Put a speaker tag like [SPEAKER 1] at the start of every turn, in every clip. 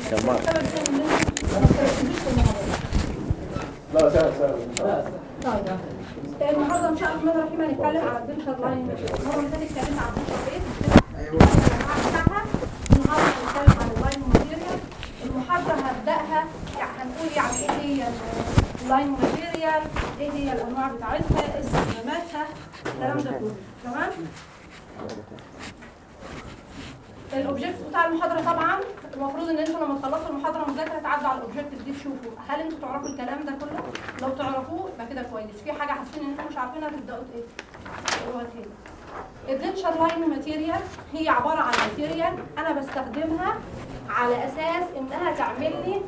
[SPEAKER 1] كمان.
[SPEAKER 2] السبب الثاني ان انتوا ما بتركزوش في المحاضرات
[SPEAKER 3] لا سهل سهل
[SPEAKER 2] طيب النهارده ان شاء الله الرحمن الرحيم هنتكلم على الدنشر لاين المره اللي فاتت اتكلمنا على الدنشر بيت ايوه بتاعها النهارده هنتكلم عن اللاين ماتيريال المحاضره هبداها يعني هنقول يعني ايه هي اللاين ماتيريال ايه هي الانواع بتاعتها استخداماتها الكلام ده كله تمام الاوبجكتس بتاع المحاضره طبعا المفروض ان انتوا لما تخلصوا المحاضره مذاكره تعدوا على الاوبجكتس دي تشوفوا هل انتوا تعرفوا الكلام ده كله لو تعرفوه يبقى كده كويس في حاجه حاسين ان انتوا مش عارفينها تبداوا ايه تقروها تاني الدنشر لاين ماتيريال هي عباره عن ماتيريال انا بستخدمها على اساس انها تعمل لي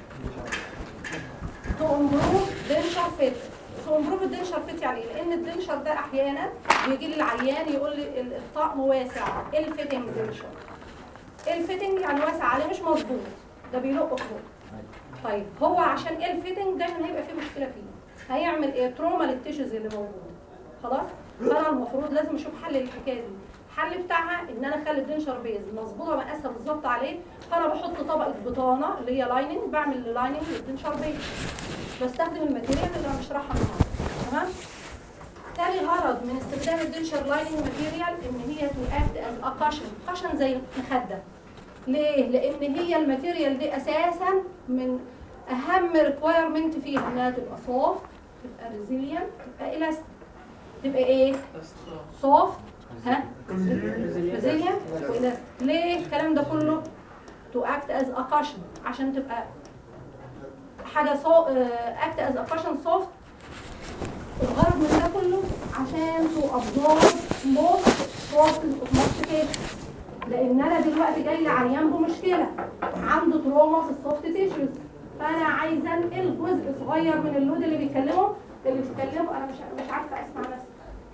[SPEAKER 2] تو امبروف دنشر فيت تو امبروف الدنشر فيت يعني ايه؟ لان الدنشر ده احيانا بيجي لي العيان يقول لي ال- الطقم واسع ايه الفيتنج دنشر الفيتنج يعني واسع عليه مش مظبوط ده بيلق فوق طيب هو عشان ايه الفيتنج دايما هيبقى فيه مشكله فيه هيعمل ايه تروما للتيشوز اللي موجوده خلاص فانا المفروض لازم اشوف حل للحكايه دي الحل بتاعها ان انا اخلي الدنشر بيز مظبوطه مقاسها بالظبط عليه فانا بحط طبقه بطانه اللي هي لايننج بعمل لايننج للدنشر بيز بستخدم الماتيريال اللي انا بشرحها النهارده تمام تاني غرض من استخدام الدنشر لايننج ماتيريال ان هي تو اكت از اقاشن قشن زي المخده ليه؟ لان هي الماتيريال دي اساسا من اهم ريكوايرمنت فيها انها تبقى سوفت تبقى ريزيلينت تبقى الاستيك تبقى ايه؟ سوفت ها؟ ريزيلينت والاستيك ليه الكلام ده كله؟ تو اكت از اقاشن عشان تبقى حاجه سو اكت از اقاشن سوفت الغرض من ده كله عشان تو ابزورب موست بروسيس اوف ماستيكيشن لان انا دلوقتي جاي لي عيان بمشكله عنده تروما في السوفت تيشوز فانا عايزه انقل جزء صغير من اللود اللي بيتكلمه اللي بيتكلمه انا مش مش عارفه اسمع نفسي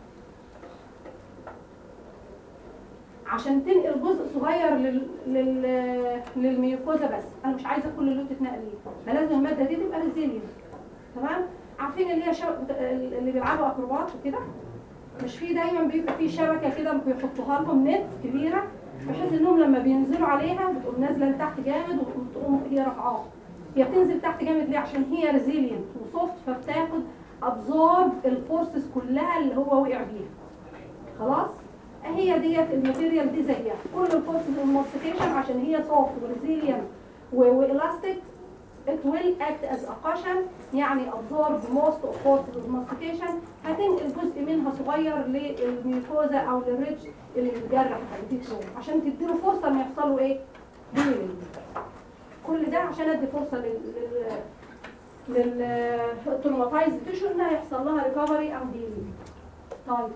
[SPEAKER 2] عشان تنقل جزء صغير لل... لل... للميوكوزا بس انا مش عايزه كل اللود تتنقل ليه فلازم الماده دي تبقى ريزيلينت تمام عارفين اللي هي شب... اللي بيلعبوا اكروبات وكده مش في دايما بيبقى في شبكه كده بيحطوها لهم نت كبيره بحيث انهم لما بينزلوا عليها بتقوم نازله لتحت جامد وتقوم هي رافعاها هي بتنزل تحت جامد ليه عشان هي ريزيلينت وسوفت فبتاخد ابزورب الفورسز كلها اللي هو وقع بيها خلاص هي ديت الماتيريال دي زيها كل الفورسز الماستيكيشن عشان هي سوفت وريزيلينت والاستيك it will act as a cushion يعني absorb most of forces of mastication هتنقل جزء منها صغير للميوكوزا او للريدج اللي متجرح هيديك شغل عشان تديله فرصه ان يحصل له ايه؟ healing. كل ده عشان ادي فرصه لل لل للتروماتايز تيشو انها يحصل لها ريكفري او هيلينج. طيب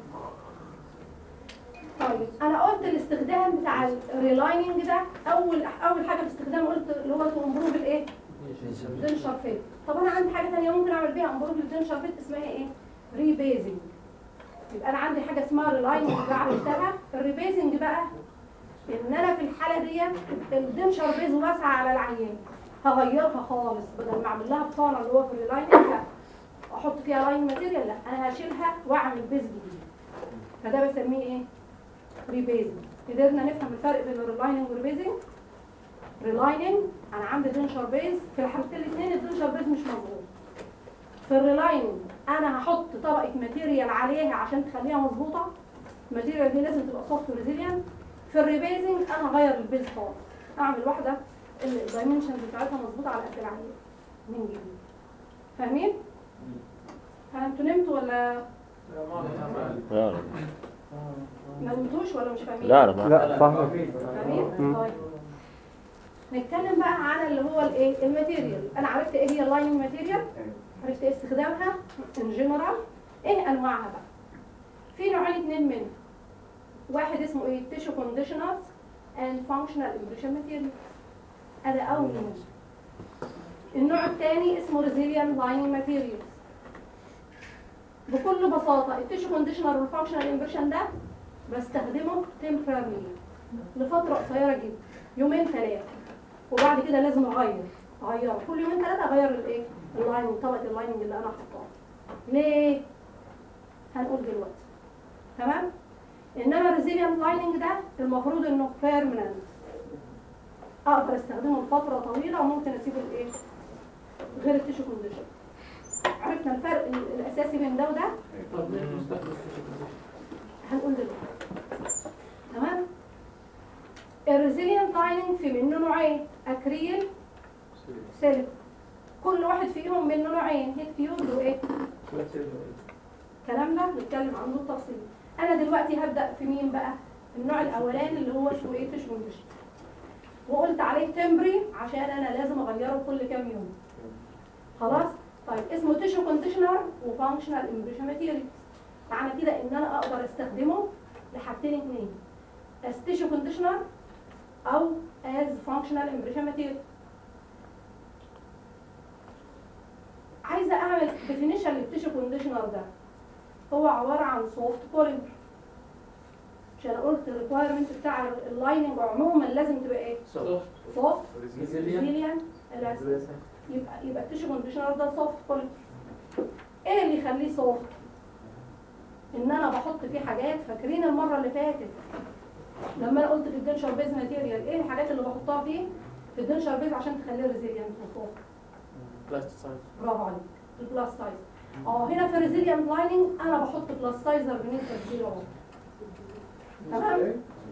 [SPEAKER 2] طيب انا قلت الاستخدام بتاع الريلايننج ده اول اول حاجه في استخدام قلت اللي هو تو امبروف الايه؟ دنشر فيت طب انا عندي حاجه ثانيه ممكن اعمل بيها امبروف للدنشر فيت اسمها ايه ريبيزنج يبقى انا عندي حاجه اسمها ريلايننج بقى عرفتها الريبيزنج بقى ان انا في الحاله ديت الدنشر بيز واسعه على العيان هغيرها خالص بدل ما اعمل لها بطانه اللي هو في الريلايننج لا احط فيها لاين ماتيريال لا انا هشيلها واعمل بيز جديد فده بسميه ايه ريبيزنج قدرنا نفهم الفرق بين الريلايننج والريبيزنج ريلايننج انا عندي دنشر بيز في الحالتين الاثنين الدنشر بيز مش مظبوط في الريلايننج انا هحط طبقه ماتيريال عليها عشان تخليها مظبوطه الماتيريال دي لازم تبقى سوفت وريزيلينت في الريبيزنج انا هغير البيز خالص اعمل واحده الدايمنشنز بتاعتها مظبوطه على قد العين من جديد فاهمين؟ انتوا نمتوا ولا
[SPEAKER 1] لا لا
[SPEAKER 2] ما نمتوش ولا مش فاهمين؟
[SPEAKER 1] لا لا
[SPEAKER 4] لا فاهم
[SPEAKER 2] فاهمين؟ طيب نتكلم بقى عن اللي هو الايه الماتيريال انا عرفت ايه هي اللايننج ماتيريال عرفت ايه استخدامها ان جنرال ايه انواعها بقى في نوعين اتنين منها واحد اسمه ايه تيشو كونديشنرز اند فانكشنال امبريشن ماتيريال هذا اول نوع النوع الثاني اسمه ريزيليان لايننج ماتيريالز بكل بساطه التيشو كونديشنر والفانكشنال امبريشن ده بستخدمه تمبراري لفتره قصيره جدا يومين ثلاثه وبعد كده لازم اغير اغيره كل يومين ثلاثه اغير الايه اللايننج طبقه اللايننج اللي انا حطاها ليه هنقول دلوقتي تمام انما الريزيليانت لايننج ده المفروض انه بيرمننت اقدر استخدمه لفتره طويله وممكن اسيبه لايه غير التيشو كونديشن عرفنا الفرق ال- الاساسي بين ده وده
[SPEAKER 1] طب ليه مستخدم التيشو كونديشن؟
[SPEAKER 2] هنقول دلوقتي تمام الريزيلينت لايننج في منه نوعين اكريل سيليك كل واحد فيهم منه نوعين هيت فيوز وايه الكلام ده نتكلم عنه بالتفصيل انا دلوقتي هبدا في مين بقى النوع الاولاني اللي هو اسمه ايه تيشو كونديشن وقلت عليه تمبري عشان انا لازم اغيره كل كام يوم خلاص طيب اسمه تيشو كونديشنر وفانكشنال امبريشن ماتيريال معنى كده ان انا اقدر استخدمه لحاجتين اتنين as tissue conditioner او as functional impression material عايزه اعمل definition للتيشو كونديشنر ده هو عباره عن سوفت بوليمر عشان قلت الريكوايرمنت بتاع اللايننج عموما لازم تبقى ايه
[SPEAKER 1] سوفت
[SPEAKER 2] سوفت
[SPEAKER 1] ريزيليان
[SPEAKER 2] ريزيليان يبقى يبقى التيشو كونديشنر ده سوفت بوليمر ايه اللي يخليه سوفت ان انا بحط فيه حاجات فاكرين المره اللي فاتت لما انا قلت في الدنشر بيز ماتيريال ايه الحاجات اللي بحطها فيه في الدنشر بيز عشان تخليه ريزيليانت وسوفت
[SPEAKER 1] بلاستيسايز
[SPEAKER 2] برافو عليك البلاس سايز اه هنا في ريزيليانت لايننج انا بحط بلاس سايزر بنسبه كبيره اهو تمام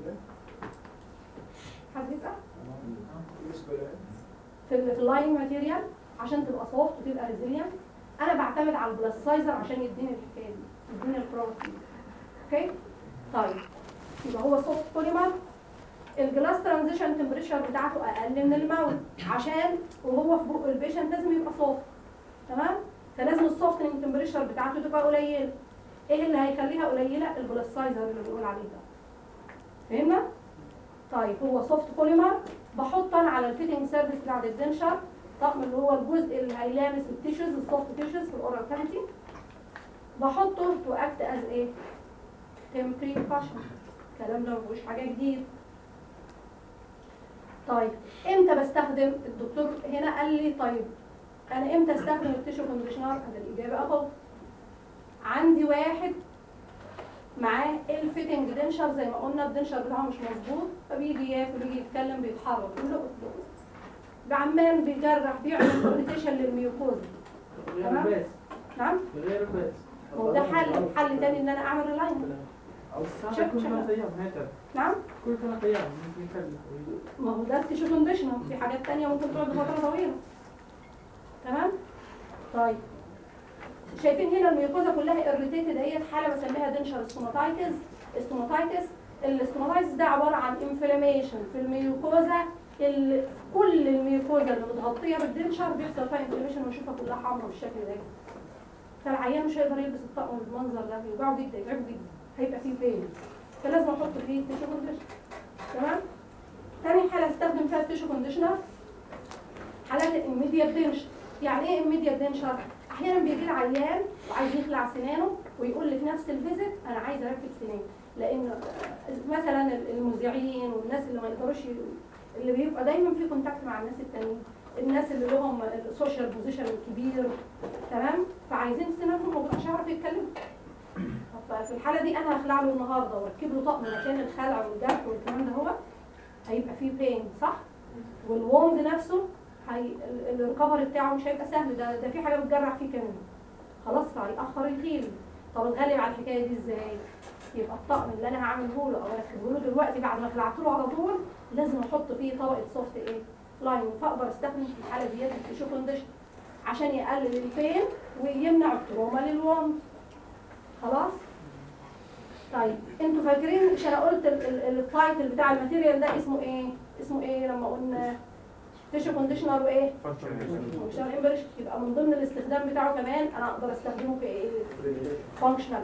[SPEAKER 2] حد يسال في ال- في اللاين ماتيريال عشان تبقى سوفت وتبقى ريزيليانت انا بعتمد على البلاس سايزر عشان يديني الحكايه دي يديني البروتين اوكي طيب يبقى هو سوفت بوليمر الجلاس ترانزيشن تمبريتشر بتاعته اقل من الماوت عشان وهو في بق البيشنت لازم يبقى سوفت تمام فلازم السوفتنج تمبريتشر بتاعته تبقى قليله ايه اللي هيخليها قليله البلاس سايزر اللي بنقول عليه ده فهمنا طيب هو سوفت بوليمر بحط انا على الفيتنج سيرفيس بتاعت الدنشر طقم اللي هو الجزء اللي هيلامس التيشوز السوفت تيشوز في الاورال كافيتي بحطه تو اكت از ايه تمبري كاشن الكلام ده مفيهوش حاجه جديد طيب امتى بستخدم الدكتور هنا قال لي طيب انا امتى استخدم التيشو كونديشنر هذا الاجابه اهو عندي واحد معاه الفيتنج دنشر زي ما قلنا الدنشر بتاعه مش مظبوط فبيجي ياكل ويجي يتكلم بيتحرك يقول له عمال بيجرح بيعمل كوميونيكيشن للميوكوزا
[SPEAKER 1] غير
[SPEAKER 2] تمام.
[SPEAKER 1] الباس
[SPEAKER 2] نعم
[SPEAKER 1] غير الباس
[SPEAKER 2] هو ده حل حل تاني ان انا اعمل ريلاين
[SPEAKER 1] او الساعة
[SPEAKER 2] شك-
[SPEAKER 1] كل
[SPEAKER 2] شك.
[SPEAKER 1] ثلاث ايام هكذا
[SPEAKER 2] نعم
[SPEAKER 1] كل ثلاث ايام ممكن يكلم
[SPEAKER 2] ما هو ده التيشو كونديشنر في حاجات تانية ممكن تقعد فترة طويلة تمام طيب شايفين هنا الميوكوزا كلها اريتيتد اهي حالة بسميها دنشر ستوماتايتس ستوماتايتس الستوماتايتس ده عبارة عن انفلاميشن في الميوكوزا ال- كل الميوكوزا اللي متغطية بالدنشر بيحصل فيها انفلاميشن ونشوفها كلها حمرا بالشكل ده فالعيان مش هيقدر يلبس الطقم بالمنظر ده بيوجعه جدا يتعبه جدا هيبقى فيه بين فلازم احط فيه تيشو كونديشن تمام تاني حالة استخدم فيها التيشو كونديشنر حالات الاميديات دنشر يعني ايه اميديات دنشر؟ احيانا بيجي لي عيان وعايز يخلع سنانه ويقول لي في نفس الفيزيت انا عايز اركب سنان لان مثلا المذيعين والناس اللي ما يقدروش ي- اللي بيبقى دايما في كونتاكت مع الناس التانيين الناس اللي لهم السوشيال بوزيشن الكبير تمام فعايزين سنانهم ما بقاش يعرف يتكلم ففي الحاله دي انا هخلع له النهارده واركب له طقم مكان الخلع والجرح والكلام ده هو هيبقى فيه بين صح والوند نفسه هي ال- الريكفري بتاعه مش هيبقى سهل ده ده في حاجه بتجرح فيه كمان خلاص فهيأخر الهيل طب نغلب على الحكايه دي ازاي يبقى الطقم اللي انا هعمله له او اركبه له دلوقتي بعد ما خلعت له على طول لازم احط فيه طبقه سوفت ايه لاين فاقدر استخدم في الحاله ديت التيشو كونديشن عشان يقلل البين ويمنع التروما للوند خلاص طيب انتوا فاكرين مش انا قلت ال- ال- التايتل بتاع الماتيريال ده اسمه ايه اسمه ايه لما قلنا تيشو كونديشنر وايه فانكشنال امبريش يبقى من ضمن الاستخدام بتاعه كمان انا اقدر استخدمه في ايه فانكشنال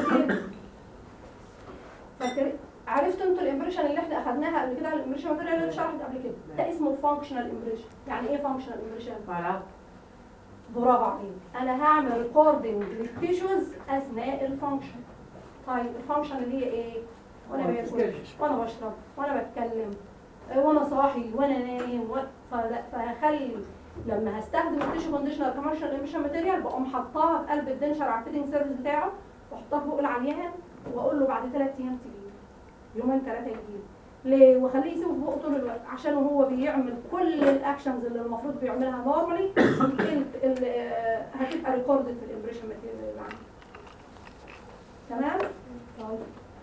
[SPEAKER 2] فاكر عرفتوا انتوا الامبريشن اللي احنا اخدناها قبل كده الامبريشن ماتيريال اللي اتشرحت قبل كده ده اسمه فانكشنال امبريشن يعني ايه فانكشنال امبريشن
[SPEAKER 1] مع العقل
[SPEAKER 2] برافو عليك انا هعمل ريكوردنج للتيشوز اثناء الفانكشن طيب الفانكشن اللي هي ايه وانا باكل وانا بشرب وانا بتكلم آه، وانا صاحي وانا نايم و... فلا- فهخلي لما هستخدم التيشو كونديشنر كمارشال ايميشن ماتيريال بقوم حطاها في قلب الدنشر على الفيتنج سيرفيس بتاعه واحطها فوق العيان واقول له بعد ثلاث ايام تجيب يومين ثلاثه يجيب ليه واخليه يسيبه في بقه طول الوقت عشان هو بيعمل كل الاكشنز اللي المفروض بيعملها نورمالي هتبقى ريكوردد في الامبريشن ماتيريال اللي عنده تمام طيب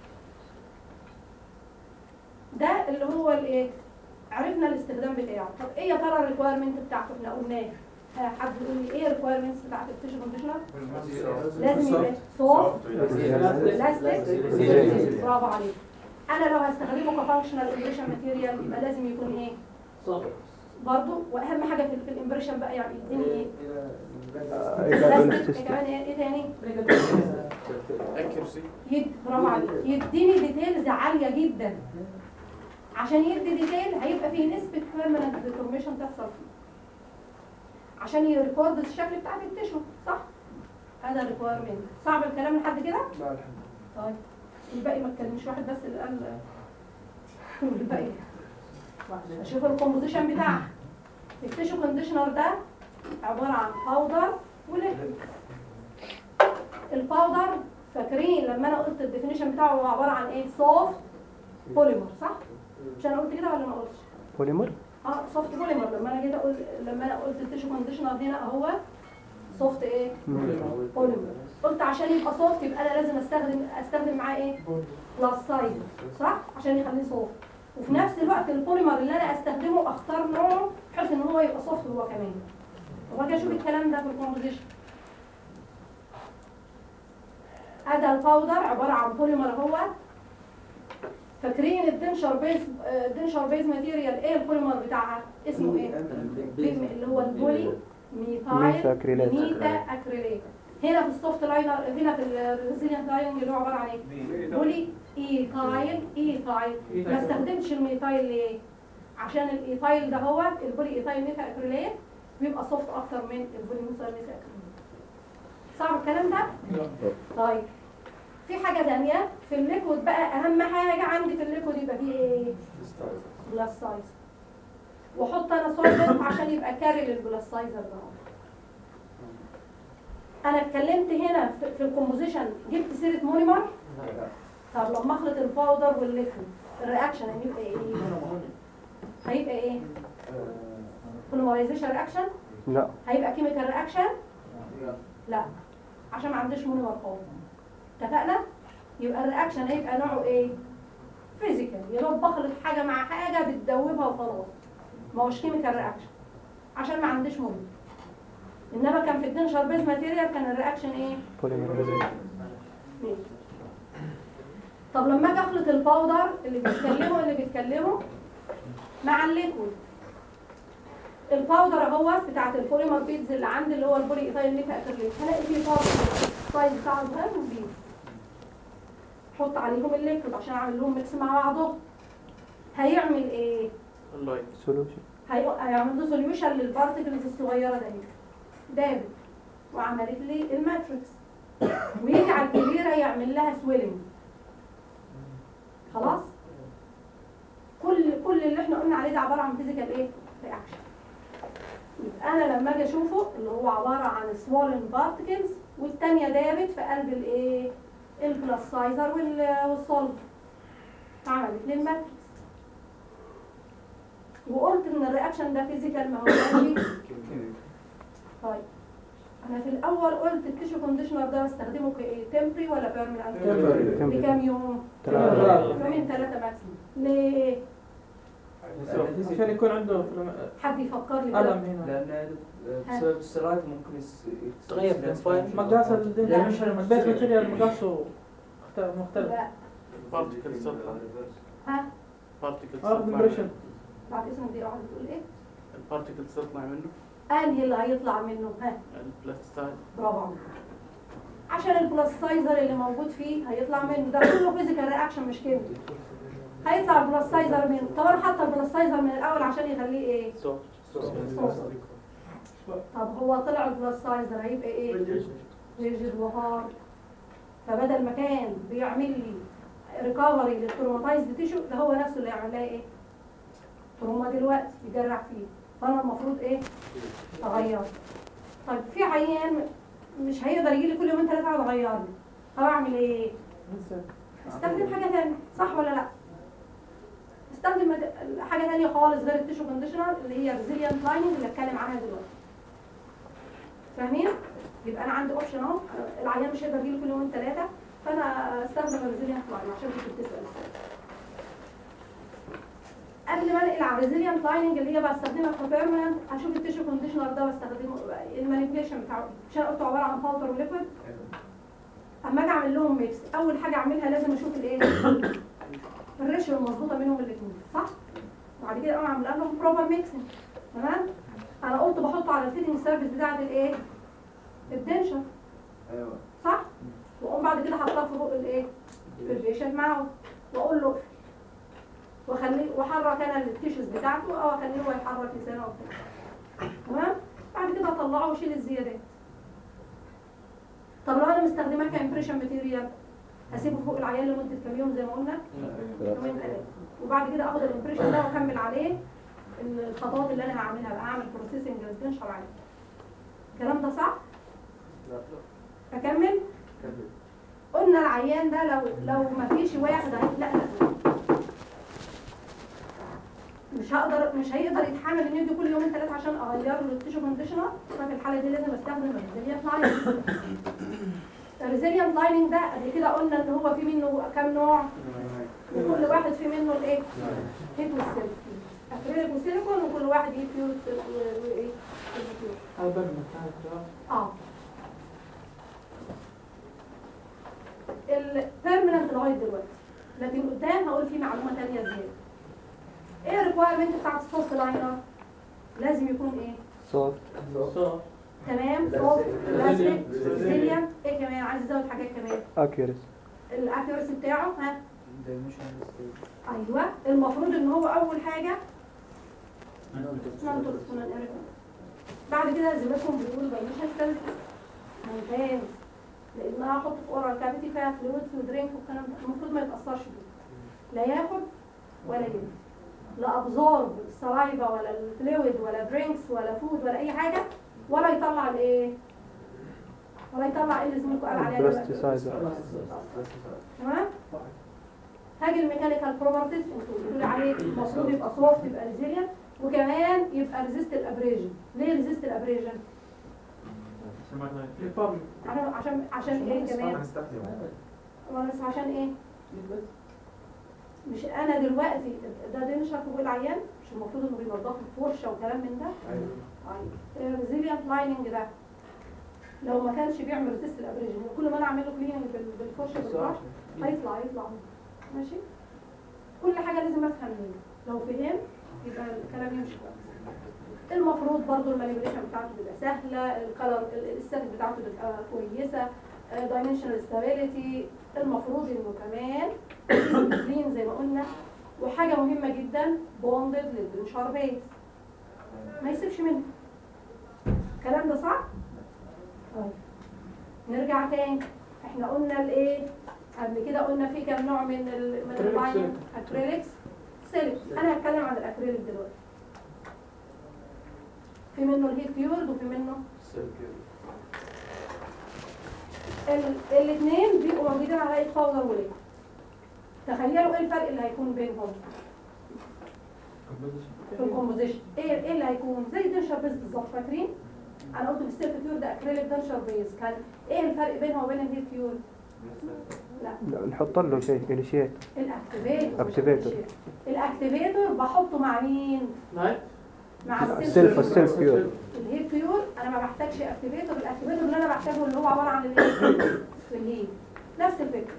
[SPEAKER 2] ده اللي هو الايه عرفنا الاستخدام بتاعه طب ايه يا ترى الريكويرمنت بتاعته احنا قلناه ها، حد يقول لي ايه الريكويرمنتس بتاعت التيشو كونديشنر لازم يبقى سوفت بلاستيك برافو عليك انا لو هستخدمه كفانكشنال امبريشن ماتيريال يبقى لازم يكون ايه برضه واهم حاجه في, في الامبريشن بقى يعني يديني ايه بلاستيك كمان ايه إيه تاني
[SPEAKER 4] اكيرسي
[SPEAKER 2] يد برافو عليك يديني ديتيلز عاليه جدا عشان يدي ديتيل هيبقى فيه نسبه بيرمننت ديفورميشن تحصل فيه عشان يريكورد الشكل بتاع التيشو صح هذا الريكويرمنت صعب الكلام لحد كده
[SPEAKER 3] لا الحمد
[SPEAKER 2] طيب الباقي ما اتكلمش واحد بس اللي قال الباقي اشوف الكومبوزيشن بتاعها التيشو كونديشنر ده عباره عن باودر وليكويد الباودر فاكرين لما انا قلت الديفينيشن بتاعه هو عباره عن ايه سوفت بوليمر صح مش انا قلت كده ولا ما قلتش
[SPEAKER 5] بوليمر
[SPEAKER 2] اه سوفت بوليمر لما انا جيت اقول لما انا قلت التيشو كونديشنر هنا اهو سوفت ايه بوليمر قلت عشان يبقى سوفت يبقى انا لازم استخدم استخدم معاه ايه بلس سايز صح عشان يخليه سوفت وفي نفس الوقت البوليمر اللي انا استخدمه اختار نوعه بحيث ان هو يبقى سوفت هو كمان طب اجي اشوف الكلام ده في الكومبوزيشن هذا الباودر عباره عن بوليمر هو فاكرين الدنشر بيز الدنشر بيز ماتيريال ايه البوليمر بتاعها اسمه ايه بيم اللي هو البولي
[SPEAKER 5] ميثا
[SPEAKER 2] ميثايل
[SPEAKER 5] أكريلات.
[SPEAKER 2] ميتا اكريليت هنا في السوفت لاينر هنا في الريزيلينت لايننج اللي هو عباره عن ايه بولي ايثايل ايثايل ما استخدمتش الميثايل ليه عشان الايثايل ده هو البولي ايثايل ميتا اكريليت بيبقى سوفت اكتر من البولي ميثايل ميتا اكريليت صعب الكلام ده طيب في حاجه ثانيه في الليكويد بقى اهم حاجه عندي في الليكويد يبقى فيه ايه بلس سايز واحط انا سولفنت عشان يبقى كاري للبلس سايزر ده انا اتكلمت هنا في, في الكومبوزيشن جبت سيره مونيمر طب لما اخلط الباودر والليكويد الرياكشن هيبقى ايه هيبقى ايه بوليمرايزيشن رياكشن
[SPEAKER 5] لا
[SPEAKER 2] هيبقى كيميكال رياكشن لا عشان ما عنديش مونيمر خالص اتفقنا يبقى الرياكشن هيبقى نوعه ايه فيزيكال يا دوب بخلط حاجه مع حاجه بتدوبها وخلاص ما هوش كيميكال رياكشن عشان ما عنديش مونيمر انما كان في الدنشر بيز ماتيريال كان الرياكشن ايه
[SPEAKER 5] بوليمر
[SPEAKER 2] ماشي. طب لما اجي اخلط الباودر اللي بيتكلموا اللي بيتكلموا مع الليكويد الباودر اهو بتاعت البوليمر بيدز اللي عندي اللي هو البولي ايثايل ميتا اكريليت هلاقي فيه باودر السايز بتاعه صغير وكبير احط عليهم الليكويد عشان اعمل لهم ميكس مع بعضهم هيعمل ايه؟
[SPEAKER 4] اللايت
[SPEAKER 5] سولوشن
[SPEAKER 2] هي- هيعمل له سوليوشن للبارتكلز الصغيره دي دابت وعملت لي الماتريكس ويجي على الكبيره يعمل لها سويلنج خلاص كل كل اللي احنا قلنا عليه ده عباره عن فيزيكال ايه رياكشن يبقى انا لما اجي اشوفه اللي هو عباره عن سوالن بارتكلز والتانيه دابت في قلب الايه البلاسايزر والصلب عملت لي الماتريكس وقلت ان الرياكشن ده فيزيكال ما هو طيب انا في الاول قلت التيشو كونديشنر ده بستخدمه كايه تمبري ولا بيرمننت
[SPEAKER 5] تمبري.
[SPEAKER 2] لكام يوم
[SPEAKER 5] ثلاثة.
[SPEAKER 2] يومين ثلاثه ماكسيموم ليه
[SPEAKER 1] عشان يكون عنده
[SPEAKER 2] حد يفكر لي
[SPEAKER 1] ألم
[SPEAKER 2] كده
[SPEAKER 1] هنا
[SPEAKER 6] لأن بسبب السرايف ممكن يس-
[SPEAKER 4] تغير في الفايل.
[SPEAKER 1] مقاس
[SPEAKER 2] لا.
[SPEAKER 1] الدنيا البيت ماتيريال مقاسه مختلف مختلف
[SPEAKER 2] لا
[SPEAKER 4] بارتيكل تطلع
[SPEAKER 2] ها
[SPEAKER 4] بارتيكل
[SPEAKER 1] ارض
[SPEAKER 4] تطلع
[SPEAKER 1] امبريشن
[SPEAKER 4] منه
[SPEAKER 2] بعد اسم دي واحده بتقول ايه
[SPEAKER 4] البارتيكل تطلع منه
[SPEAKER 2] انهي اللي هيطلع منه ها
[SPEAKER 4] البلاستيسايد
[SPEAKER 2] برافو عليك عشان البلاستايزر اللي موجود فيه هيطلع منه ده كله فيزيكال رياكشن مش كيميكال هيطلع البلاستايزر منه طب انا حاطه البلاستايزر من الاول عشان يخليه ايه
[SPEAKER 4] سوفت
[SPEAKER 2] صوص. طب هو طلع البلاستايزر هيبقى ايه ريجيد وهارد فبدل ما كان بيعمل لي ريكفري للتروماتايزد تيشو ده هو نفسه اللي يعمل لها ايه تروما دلوقتي يجرح فيه فانا المفروض ايه اغير طيب في عيان مش هيقدر يجي لي كل يومين ثلاثه اقعد اغير له طب اعمل ايه استخدم حاجه ثانيه صح ولا لا بستخدم مد- حاجه ثانيه خالص غير التيشو كونديشنر اللي هي ريزيليانت لايننج اللي اتكلم عنها دلوقتي فاهمين يبقى انا عندي اوبشن اهو العيان مش هيقدر يجيله كل يومين ثلاثه فانا استخدم الريزيليانت لاين عشان كنت بتسال السؤال قبل ما انقل على الريزيليانت لايننج اللي هي بستخدمها كبيرمننت هشوف التيشو كونديشنر ده بستخدمه المانيبيوليشن بتاعه عشان قلته عباره عن باودر وليكويد اما اجي اعمل لهم ميكس اول حاجه اعملها لازم اشوف الايه الريشيو المظبوطه بينهم الاثنين صح وبعد كده اقوم عامله لهم بروبر ميكسنج تمام انا قلت بحطه على الفيتنج سيرفيس بتاعه الايه الدنشر
[SPEAKER 3] ايوه
[SPEAKER 2] صح واقوم بعد كده حاطاه في بق الايه في البيشنت معه واقول له اقفل. واخليه واحرك انا التيشوز بتاعته او اخليه هو يحرك لسانه وبتاع تمام بعد كده اطلعه واشيل الزيادات طب لو انا مستخدماه كامبريشن ماتيريال هسيبه فوق العيان لمده كام يوم زي ما قلنا يومين ثلاثه وبعد كده اخد الامبريشن ده واكمل عليه الخطوات اللي انا هعملها بقى اعمل بروسيسنج ريزدنشال عليه الكلام ده صح؟ اكمل؟ قلنا العيان ده لو لو ما فيش واحد هي- لا لا مش هقدر مش هيقدر يتحمل انه يدي كل يومين ثلاثه عشان اغير له التيشو كونديشنر ففي الحاله دي لازم استخدم الريزيليانت لايننج الريزيليانت لايننج ده قبل كده قلنا ان هو في منه كام نوع وكل واحد في منه الايه هيت والسيليكون اكريليك وسيليكون وكل واحد ايه بيور وايه البيور. اه البيرمننت لغايه دلوقتي لكن قدام هقول في معلومه ثانيه زياده ايه الريكوايرمنت بتاعت السوفت لاينر لازم يكون ايه
[SPEAKER 5] صوت
[SPEAKER 2] تمام سوفت لازم ريزيليانت ايه كمان عايز ازود حاجات كمان
[SPEAKER 5] اكيوريس
[SPEAKER 2] الاكيورسي بتاعه ها ايوه المفروض ان هو اول حاجه نانتوس بعد كده زميلكم بيقول دايميشن ستابيلتي ممتاز لان انا هحط في اورال كافيتي فيها فلويدز ودرينك والكلام ده المفروض ما يتاثرش بيه لا ياخد ولا يدي لا ابزورب السلايفا ولا الفلويد ولا درينكس ولا فود ولا اي حاجه ولا يطلع الايه ولا يطلع ايه اللي زميلكم قال عليها دلوقتي.
[SPEAKER 5] بلاستيسايزر
[SPEAKER 2] تمام هاجي الميكانيكال بروبرتيز انتوا بتقولي عليه المفروض يبقى سوفت يبقى ريزيلينت وكمان يبقى ريزيست الابريجن ليه ريزيست الابريجن عشان عشان عشان ايه كمان ولا بس عشان ايه مش انا دلوقتي ده دنشر فوق العيان مش المفروض انه بينضف الفرشه وكلام من ده طيب الريزيلينت لايننج ده لو ما كانش بيعمل ريزيست الابريجن كل ما انا اعمل له كليننج بالفرشه بالبراش هيطلع يطلع ماشي كل حاجه لازم افهم منه لو فهم يبقى الكلام يمشي كويس المفروض برضو المانيبيوليشن بتاعته تبقى سهله الكلر الستاتيك بتاعته تبقى كويسه دايمنشنال ستابيليتي المفروض انه كمان كلين زي ما قلنا وحاجه مهمه جدا بوندد للبنشار بيس ما يسيبش منه الكلام ده صح؟ طيب نرجع تاني احنا قلنا الايه قبل كده قلنا في كام نوع من ال من اللاين اكريليكس سيليكس انا هتكلم عن الاكريليك دلوقتي في منه الهيت بيورد وفي منه الاثنين بيبقوا موجودين على هيئه باودر وليكويد تخيلوا ايه الفرق اللي هيكون بينهم في الكومبوزيشن ايه ايه اللي هيكون زي دنشر بيز بالظبط فاكرين انا قلت في السيلف بيور ده اكريليك دنشر بيز كان ايه الفرق بينها وبين الهيت بيور لا
[SPEAKER 5] لا نحط له شيء انيشيت
[SPEAKER 2] الاكتيفيتور مش
[SPEAKER 5] Activator.
[SPEAKER 2] الشيء. الاكتيفيتور بحطه مع مين
[SPEAKER 4] نايت
[SPEAKER 2] مع
[SPEAKER 5] السيلف السيلف بيور
[SPEAKER 2] الهيت بيور انا ما بحتاجش اكتيفيتور الاكتيفيتور اللي انا بحتاجه اللي هو عباره عن الايه الهيت نفس الفكره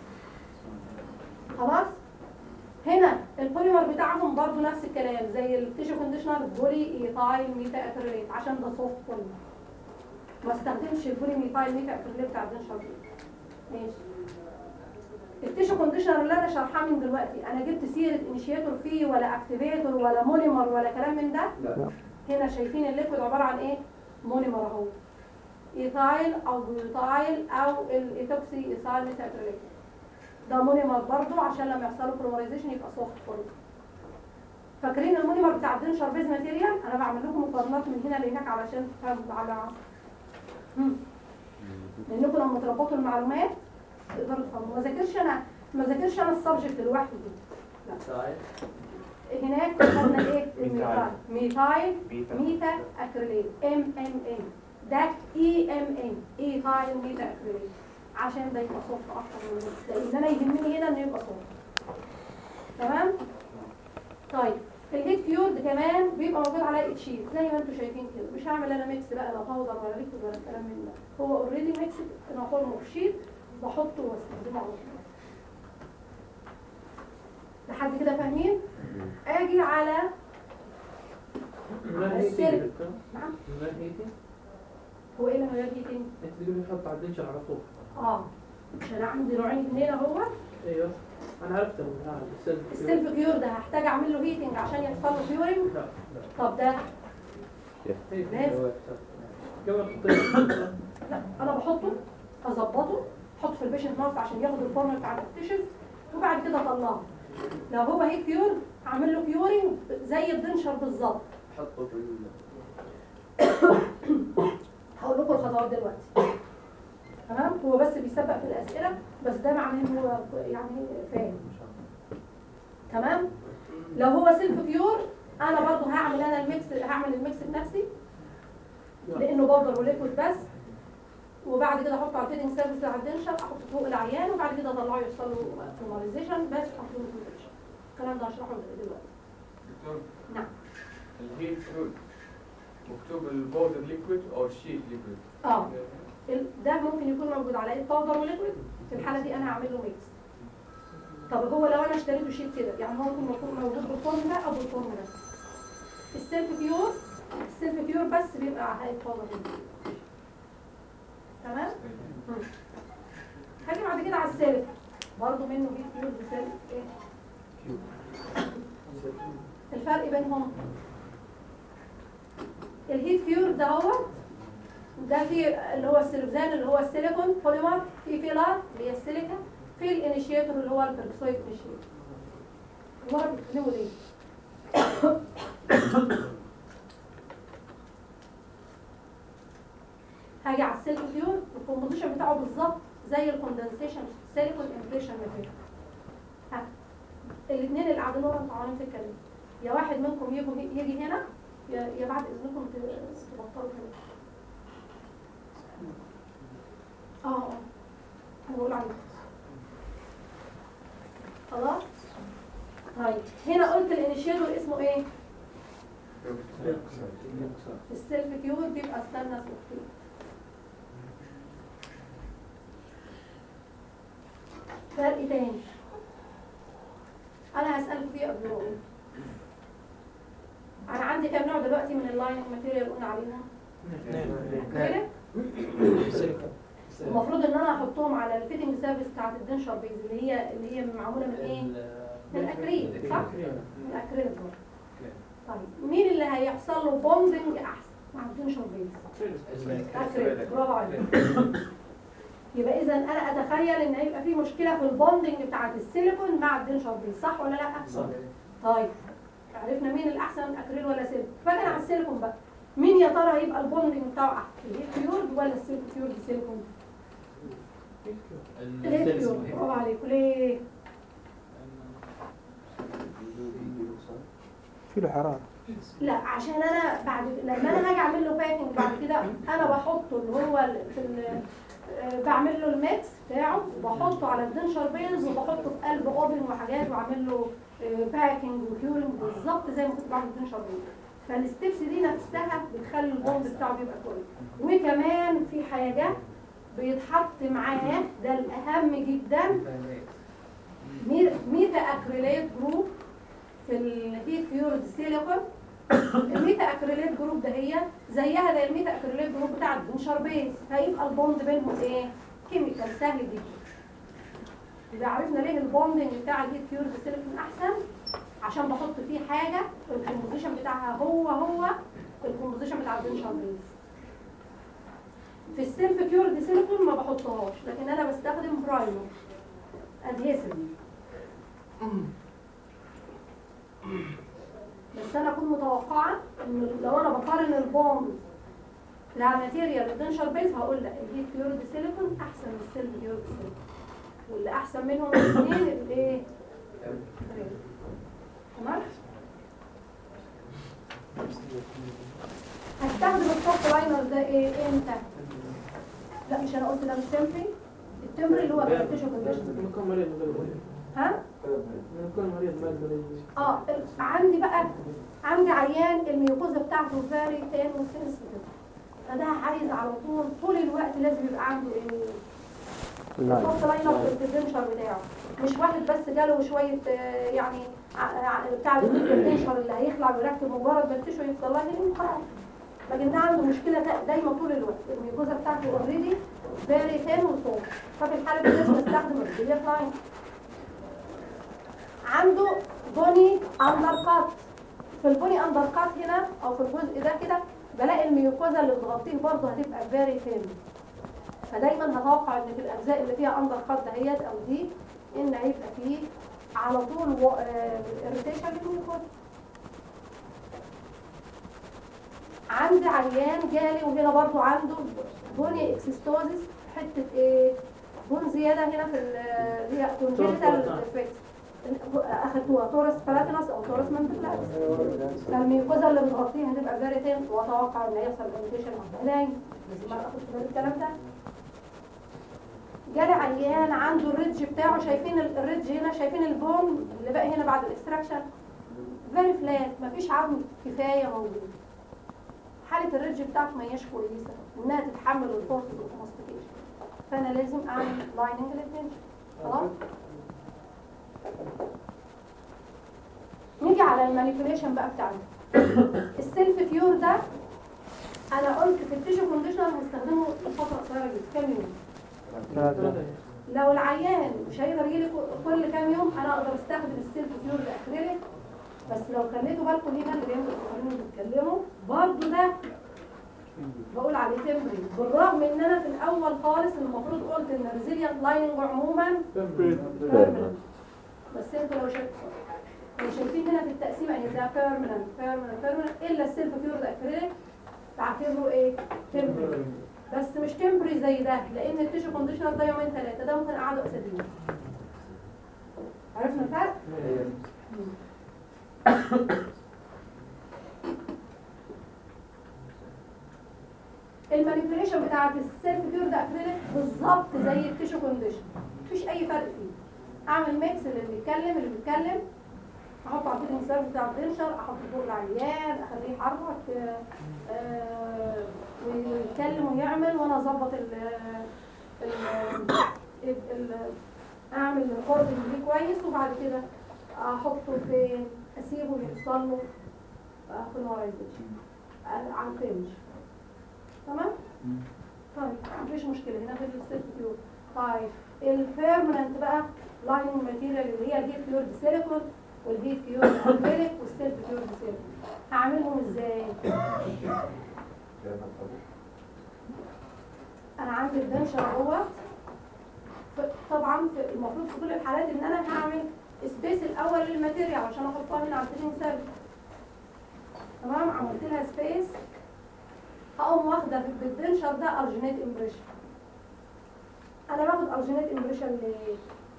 [SPEAKER 2] خلاص هنا البوليمر بتاعهم برضو نفس الكلام زي التيشو كونديشنر بولي ايثايل ميتا اكريليت عشان ده سوفت بوليمر ما استخدمش البولي ميثايل ميتا اكريليت بتاع الدنشر ماشي التيشو كونديشنر اللي انا شارحاه من دلوقتي انا جبت سيره انيشيتور فيه ولا اكتيفيتور ولا مونيمر ولا كلام من ده
[SPEAKER 3] لا
[SPEAKER 2] هنا شايفين الليكويد عباره عن ايه مونيمر اهو ايثايل او جلوتايل او الايثوكسي ايثايل ميثاكريليك ده مونيمر برضو عشان لما يحصل له بوليمرايزيشن يبقى سوفت برضو فاكرين المونيمر بتاع الدنشر بيز ماتيريال انا بعمل لكم مقارنات من هنا لهناك علشان تفهموا على مم. لانكم لما تربطوا المعلومات تقدروا تفهموا ما ذاكرش انا ما ذاكرش انا السبجكت لوحده لا هناك خدنا ايه الميثايل ميثايل
[SPEAKER 4] بيتا
[SPEAKER 2] ميتا اكريليت ام ام ان ده اي ام ان ايثايل ميتا اكريليت عشان ده يبقى صوت اكتر من ده لان انا يهمني هنا انه يبقى صوت تمام طيب الهيت فيورد كمان بيبقى موجود على شيت زي ما انتم شايفين كده مش هعمل انا ميكس بقى لا باودر ولا ليكويد ولا الكلام من ده هو اوريدي ميكس انا فورمه في شيت بحطه واستخدمه على طول لحد كده فاهمين اجي على السلك نعم هو ايه اللي من غير هيتنج
[SPEAKER 1] انت تقولي حط على الدنشر على طول
[SPEAKER 2] اه عشان عندي نوعين اثنين اهو
[SPEAKER 1] ايوه انا عرفت من هذا السلك
[SPEAKER 2] السيلف كيور ده هحتاج اعمل له هيتنج عشان يحصل له كيورنج
[SPEAKER 1] لا
[SPEAKER 2] طب ده
[SPEAKER 1] إيه،
[SPEAKER 2] لازم
[SPEAKER 1] قبل تحطيه
[SPEAKER 2] لا انا بحطه اظبطه احطه في البيشنت ماوس عشان ياخد الفورمه بتاعت التيشوز وبعد كده اطلعه لو هو هيت كيور هعمل له كيورنج زي الدنشر بالظبط
[SPEAKER 6] حطه في ال-
[SPEAKER 2] هقول لكم الخطوات دلوقتي تمام هو بس بيسبق في الاسئله بس ده معناه ان هو يعني فاهم تمام لو هو سيلف كيور انا برضو هعمل انا الميكس هعمل الميكس بنفسي لانه بودر وليكويد بس وبعد كده احطه على الفيدنج سيرفيس بتاع الدنشر احطه فوق العيان وبعد كده اطلعه يحصل له نورماليزيشن بس احطه له كونتكشن الكلام ده هشرحه دلوقتي
[SPEAKER 7] دكتور
[SPEAKER 2] نعم
[SPEAKER 7] الهيت فلويد مكتوب البودر ليكويد او شيت ليكويد
[SPEAKER 2] اه ال- ده ممكن يكون موجود على ايد باودر وليكويد في الحاله دي انا هعمل له ميكس طب هو لو انا اشتريته شيت كده يعني هو ممكن يكون موجود بالفورم ده او بالفورم ده السيلف كيور السيلف كيور بس بيبقى على ايد باودر وليكويد تمام مم. هاجي بعد كده على السيلف برضه منه هيت كيور بسيلف ايه الفرق بينهم الهيت كيور ده هو ده في اللي هو السلوكزان اللي هو السيليكون بوليمر في فيلار اللي هي السيليكا في الانيشيتور اللي هو البركسويد انيشيتور هو بيكتبوا ليه هاجي على السيلف كيور الكومبوزيشن بتاعه بالظبط زي الكوندنسيشن سيليكون امبريشن ماتيريال ها الاثنين اللي قاعدين ورا انتوا عمالين تتكلموا يا واحد منكم يجي يجي هنا يا يا بعد اذنكم ت- تبطلوا كده اه اه انا بقول عليك خلاص طيب هنا قلت الانيشيتور اسمه ايه السيلف كيور بيبقى استنى سكتين فرق تاني انا هسألكم فيه قبل ما اقول انا عندي كام نوع دلوقتي من اللايننج ماتيريال قلنا عليهم كده المفروض ان انا احطهم على الفيتنج سيرفيس بتاعت الدنشر بيز اللي هي اللي هي معموله من ايه من الاكريل صح من الاكريل برضه. طيب مين اللي هيحصل له بوندنج احسن مع الدنشر بيز اكريل برافو عليك يبقى اذا انا اتخيل ان هيبقى في مشكله في البوندنج بتاعت السيليكون مع الدنشر بيز صح ولا لا
[SPEAKER 6] صح
[SPEAKER 2] طيب عرفنا مين الاحسن اكريل ولا سيليكون فاكر على السيليكون بقى مين يا ترى هيبقى البوندنج بتاعه احسن الهيت ولا السيليكون كيورد سيليكون الهيت كيورد برافو عليكم ليه
[SPEAKER 5] في له حرارة
[SPEAKER 2] لا عشان انا بعد لما انا هاجي اعمل له باكينج بعد كده انا بحطه اللي هو ال- في ال- آه، بعمل له الميكس بتاعه وبحطه على الدنشر بيلز وبحطه في قلب اوبن وحاجات واعمل له باكينج وكيورنج بالظبط زي ما كنت بعمل الدنشر بيلز فالستبس دي نفسها بتخلي البوند بتاعه بيبقى كويس وكمان في حاجه بيتحط معاه ده الاهم جدا مي- ميتا اكريليت جروب في الهيت كيورد سيليكون الميتا اكريليت جروب ده هي زيها زي الميتا اكريليت جروب بتاع الدنشر بيز فيبقى البوند بينهم ايه كيميكال سهل جدا يبقى عرفنا ليه البوندنج بتاع الهيت كيورد سيليكون احسن عشان بحط فيه حاجه الكومبوزيشن بتاعها هو هو الكومبوزيشن بتاع الدنشر بيز في السيلف كيورد سيليكون ما بحطهاش لكن انا بستخدم برايمر ادهيسيف بس انا اكون متوقعه ان لو انا بقارن البوند بتاع الماتيريال الدنشر بيز هقول لا الهيت كيورد سيليكون احسن من السيلف كيورد سيليكون واللي احسن منهم الاثنين الايه تمام هستخدم السوفت لاينر ده ايه امتى لا مش انا قلت ده مش تمبري التمبري اللي هو التيشو كونديشن
[SPEAKER 1] نكون مريض بالمريض
[SPEAKER 2] ها
[SPEAKER 1] نكون مريض ما المريض
[SPEAKER 2] اه ال- عندي بقى عندي عيان الميوكوزا بتاعته فاري تان وسنسيتيف فده عايز على طول طول الوقت لازم يبقى عنده ايه
[SPEAKER 5] لا
[SPEAKER 2] السوفت لاينر في الدنشر بتاعه مش واحد بس جاله شويه آه، يعني ع- ع- بتاع الدنشر اللي هيخلع ويركب مجرد ما التيشو يفضل لها هنا خلاص لكن ده عنده مشكله دا- دايما طول الوقت الميوكوزا بتاعته اوريدي فاري تان وصوت ففي الحاله دي لازم استخدم الريليف لاين عنده بني اندر كات في البني اندر كات هنا او في الجزء ده كده بلاقي الميوكوزا اللي بتغطيه برضه هتبقى فيري ثين فدايما هتوقع ان في الاجزاء اللي فيها اندر كات دهيت او دي ان هيبقى فيه على طول اريتيشن للميوكوزا عندي عيان جالي وهنا برضو عنده بوني اكسيستوزيس حته ايه بون زياده هنا في ال- اللي هي كونجيتال ديفكت اخدتوها تورس بلاتينوس او تورس مانتلاس فالميوكوزا اللي بتغطيها هتبقى فيريتين واتوقع ان هيحصل اريتيشن مع العلاج لازم اخد بالي الكلام ده جالي عيان عنده الريدج بتاعه شايفين ال- الريدج هنا شايفين البون اللي باقي هنا بعد الاكستراكشن فيري فلات مفيش عظم كفايه موجود حاله الريدج بتاعته ما هياش كويسه انها تتحمل الفورس والماستيكيشن فانا لازم اعمل لايننج للدنشر خلاص نيجي على المانيبيوليشن بقى بتاعنا السيلف كيور ده انا قلت في التيشو كونديشنر هستخدمه لفتره قصيره جدا كام يوم
[SPEAKER 5] ثلاثة
[SPEAKER 2] لو العيان مش هيقدر يجيلي كل كام يوم انا اقدر استخدم السيلف كيور ده اكريليك بس لو خليتوا بالكم هنا اللي بيعملوا القوانين بيتكلموا برضه ده بقول عليه تمبري بالرغم ان انا في الاول خالص المفروض قلت ان الريزيليانت لايننج عموما permanent. بس انتوا لو شايفين لو شايفين هنا في التقسيمه ان ده بيرمننت بيرمننت بيرمننت الا السيلف كيور ده اكريليك تعتبره ايه؟ تمبري بس مش تمبري زي ده لان التيشو كونديشنر ده يومين ثلاثه ده ممكن قعدوا اسابيع عرفنا الفرق؟ المانيبيوليشن بتاعت السيلف كيور ده اكريليك بالظبط زي التيشو كونديشن مفيش اي فرق فيه اعمل ميكس اللي بيتكلم اللي بيتكلم احط على الفيدنج سيرف بتاع الدنشر احط فوق العيان اخليه يحرك آه، آه، ويتكلم ويعمل وانا اظبط ال ال ال- ال- اعمل الريكوردنج دي كويس وبعد كده احطه فين اسيبه يحصل له فينورايزيشن على الفينش تمام طيب مفيش مشكله هنا في السيلف كيور طيب البيرمننت بقى لايننج ماتيريال اللي هي الهيت كيور سيليكون والهيت كيور اكريليك والسيلف كيور سيليكون هعملهم ازاي انا عندي الدنشر اهوت ف- طبعا في المفروض في كل الحالات ان انا هعمل سبيس الاول للماتيريال عشان احطها هنا على الفيلينج سيرفيس تمام عملت لها سبيس هقوم واخده بالدنشر ده ارجينيت امبريشن انا باخد ارجينيت امبريشن ليه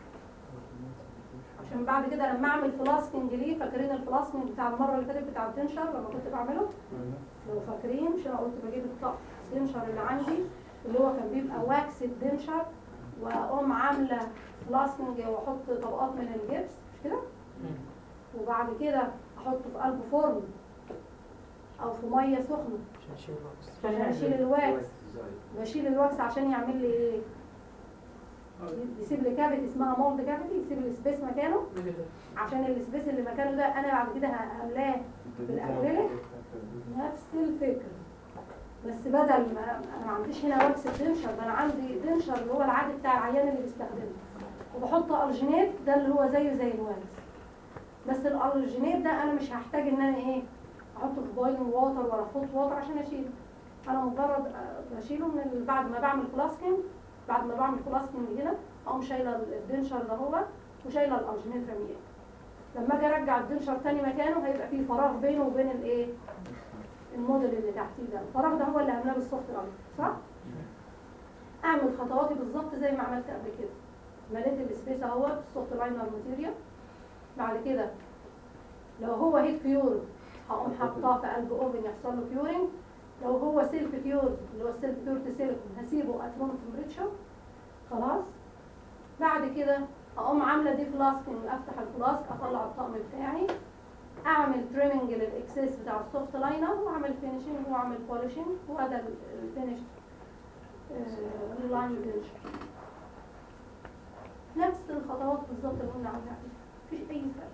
[SPEAKER 2] عشان بعد كده لما اعمل فلاسكنج ليه فاكرين الفلاسكنج بتاع المره اللي فاتت بتاع الدنشر لما كنت بعمله لو فاكرين مش انا قلت بجيب الطقم الدنشر اللي عندي اللي هو كان بيبقى واكس الدنشر واقوم عامله فلاسكنج واحط طبقات من الجبس مش كده وبعد كده احطه في قلب فرن او في ميه سخنه عشان اشيل الواكس بشيل الواكس عشان يعمل لي ايه يسيب لي كافيتي اسمها مولد كافيتي يسيب لي سبيس مكانه عشان السبيس اللي مكانه ده انا بعد كده هملاه بالاكريليك نفس الفكره بس بدل ما انا ما عنديش هنا واكس دنشر ده انا عندي دنشر اللي هو العادي بتاع العيان اللي بيستخدمه وبحط الجينيت ده اللي هو زيه زي الواكس بس الالجينيت ده انا مش هحتاج ان انا ايه احطه في بويلنج ووتر ولا احط ووتر عشان اشيله انا مجرد آه، بشيله من ال- بعد ما بعمل فلاسكينج بعد ما بعمل فلاسكينج هنا اقوم شايله الدنشر ده هو وشايله الالجينيت رميه لما اجي ارجع الدنشر تاني مكانه هيبقى فيه فراغ بينه وبين الايه الموديل اللي تحتيه ده الفراغ ده هو اللي عاملاه بالسوفت لاين صح اعمل خطواتي بالظبط زي ما عملت قبل كده مليت السبيس اهوت السوفت لاينر ماتيريال بعد كده لو هو هيت بيور هقوم حاطاه في قلب اوفن يحصل له كيورنج لو هو سيلف كيور اللي هو السيلف كيور سيليكون هسيبه ات روم تمبريتشر خلاص بعد كده اقوم عامله دي فلاسكينج افتح الفلاسك اطلع الطقم بتاعي اعمل تريمنج للاكسس بتاع السوفت لاينر واعمل فينيشنج واعمل بولشنج وهذا الفينش لاين فينش نفس الخطوات بالظبط اللي قلنا عليها مفيش اي فرق